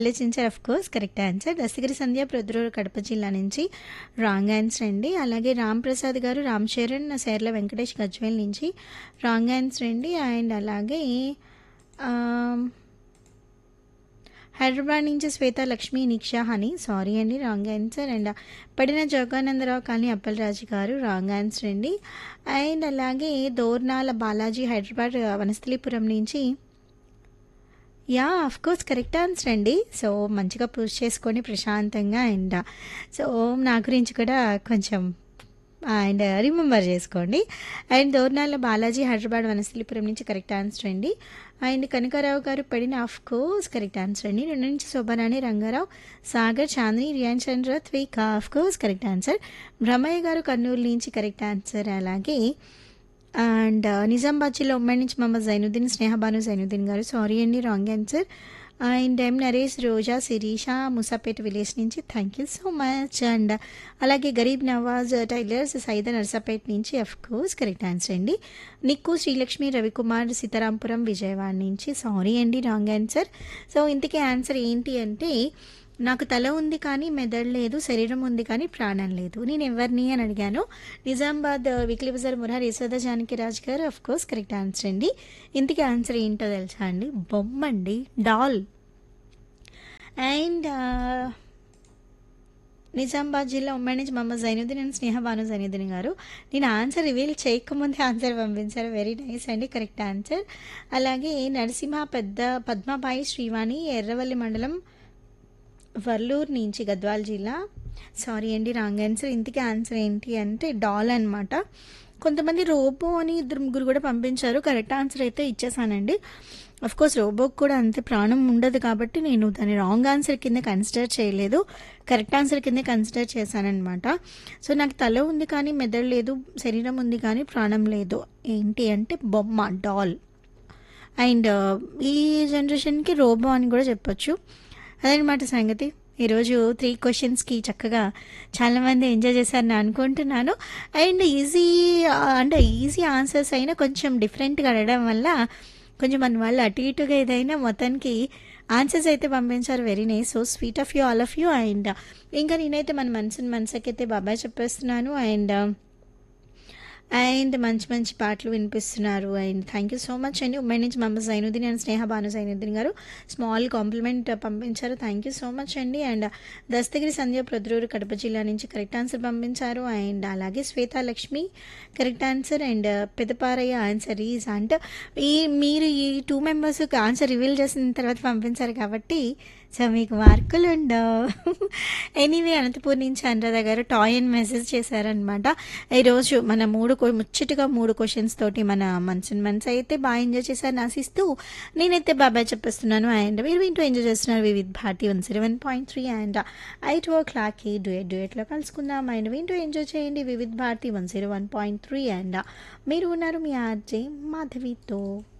ఆలోచించారు of course correct answer Dastagiri Sandhya Proddatur Kadapa జిల్లా నుంచి రాంగ్ ఆన్సర్ అండి అలాగే రామ్ ప్రసాద్ గారు రామ్ చరణ్ సేర్ల వెంకటేష్ గజ్వేల్ నుంచి రాంగ్ ఆన్సర్ అండి అండ్ అలాగే ఆమ్, హైదరాబాద్ నుంచి శ్వేత లక్ష్మి నిక్షా హని సారీ అండి రాంగ్ ఆన్సర్ అండ్ పడిన జోగానందరావు కానీ అప్పలరాజు గారు రాంగ్ ఆన్సర్ అండి అండ్ అలాగే దోర్నాల బాలాజీ హైదరాబాద్ వనస్థలిపురం నుంచి yeah of course correct answer అండి సో మంచిగా పూజ చేసుకొని ప్రశాంతంగా అండ్ సో నా గురించి కూడా కొంచెం అండ్ రిమెంబర్ చేసుకోండి అండ్ దోర్నాల బాలాజీ హైదరాబాద్ వనస్థలిపురం నుంచి కరెక్ట్ ఆన్సర్ అండి అండ్ కనకారావు గారు పడిన ఆఫ్ కోర్స్ కరెక్ట్ ఆన్సర్ అండి రెండు నుంచి Shobhanani Rangarao Sagar Chandini Riyan Chandra Tvika of course correct answer Brahmaiah garu Kurnool నుంచి కరెక్ట్ ఆన్సర్ అలాగే అండ్ నిజామాబాద్ జిల్లా ఉమ్మడి నుంచి మహమ్మద్ జైనుద్దీన్ స్నేహబాను జైనుద్దీన్ గారు సారీ అండి wrong answer and M Naresh Roja Sirisha Musapet village నుంచి thank you so much and అలాగే గరీబ్ నవాజ్ టైలర్స్ సైద నర్సాపేట్ నుంచి అఫ్ కోర్స్ కరెక్ట్ ఆన్సర్ అండి నిక్కు శ్రీలక్ష్మి రవికుమార్ సీతారాంపురం విజయవాడ నుంచి సారీ అండి రాంగ్ ఆన్సర్ సో ఇంతకీ ఆన్సర్ ఏంటి అంటే నాకు తల ఉంది కానీ మెదడు లేదు శరీరం ఉంది కానీ ప్రాణం లేదు నేను ఎవరిని అని అడిగాను నిజామాబాద్ వీక్లీ బజార్ Murari Yashoda Janaki Raj garu of course correct answer అండి ఇంతకీ ఆన్సర్ ఏంటో తెలుసా అండి బొమ్మ అండి డాల్ అండ్ నిజామాబాద్ జిల్లా ఉమ్మడి నుంచి మహమ్మద్ జైనుద్దీన్ అండ్ స్నేహ భాను జైనుద్దీన్ గారు నేను ఆన్సర్ రివీల్ చేయకముందే ఆన్సర్ పంపించారు వెరీ నైస్ అండి కరెక్ట్ ఆన్సర్ అలాగే నరసింహ పెద్ద పద్మాబాయి శ్రీవాణి ఎర్రవల్లి మండలం వర్లూరు నుంచి గద్వాల్ జిల్లా సారీ అండి రాంగ్ ఆన్సర్ ఇంతకీ ఆన్సర్ ఏంటి అంటే డాల్ అనమాట కొంతమంది రోబో అని ఇద్దరు ముగ్గురు కూడా పంపించారు కరెక్ట్ ఆన్సర్ అయితే ఇచ్చేసానండి అఫ్ కోర్స్ రోబోకి కూడా అంతే ప్రాణం ఉండదు కాబట్టి నేను దాన్ని రాంగ్ ఆన్సర్ కింద కన్సిడర్ చేయలేదు కరెక్ట్ ఆన్సర్ కింద కన్సిడర్ చేశానమాట సో నాకు తల ఉంది కానీ మెదడు లేదు శరీరం ఉంది కానీ ప్రాణం లేదు ఏంటి అంటే బొమ్మ డాల్ అండ్ ఈ జనరేషన్కి రోబో అని కూడా చెప్పొచ్చు అదనమాట సంగతి ఈరోజు త్రీ క్వశ్చన్స్కి చక్కగా చాలామంది ఎంజాయ్ చేశారని అనుకుంటున్నాను అండ్ ఈజీ అంటే ఈజీ ఆన్సర్స్ అయినా కొంచెం డిఫరెంట్గా అడగడం వల్ల కొంచెం మన వాళ్ళు అటు ఇటుగా ఏదైనా మొత్తానికి ఆన్సర్స్ అయితే పంపించారు very nice so sweet of you all of you and ఇంకా నేనైతే మన మనసుని మనసుకైతే బాబాయ్ చెప్పేస్తున్నాను అండ్ అండ్ మంచి మంచి పాటలు వినిపిస్తున్నారు and thank you so much అండి ఉమ్మడి నుంచి మమ్మ Zainuddin and Sneha Bhanu Zainuddin garu small compliment పంపించారు థ్యాంక్ యూ సో మచ్ అండి అండ్ దస్తగిరి సంధ్య ప్రొద్రూరు కడప జిల్లా నుంచి కరెక్ట్ ఆన్సర్ పంపించారు అండ్ అలాగే Shweta Lakshmi correct answer and Pedaparayya answer is అంటే ఈ మీరు ఈ టూ మెంబర్స్ ఆన్సర్ రివీల్ చేసిన తర్వాత పంపించారు కాబట్టి సో మీకు మార్కులు ఉండవు ఎనీవే అనంతపూర్ నుంచి అనురాధ గారు టాయ్ అండ్ మెసేజ్ చేశారనమాట ఈరోజు మన మూడు కొ- ముచ్చటగా మూడు క్వశ్చన్స్ తోటి మన మనసుని మనసు అయితే బాగా ఎంజాయ్ చేశారని ఆశిస్తూ నేనైతే బాబాయ్ చెప్పేస్తున్నాను అండ్ మీరు వింటూ ఎంజాయ్ చేస్తున్నారు Vividh Bharati one zero one point three and eight o క్లాక్కి డ్యూయట్ డ్యూయట్లో కలుసుకుందాం అండ్ వింటూ ఎంజాయ్ చేయండి Vividh Bharati one zero one point three and మీరు ఉన్నారు మీ ఆర్జే మాధవితో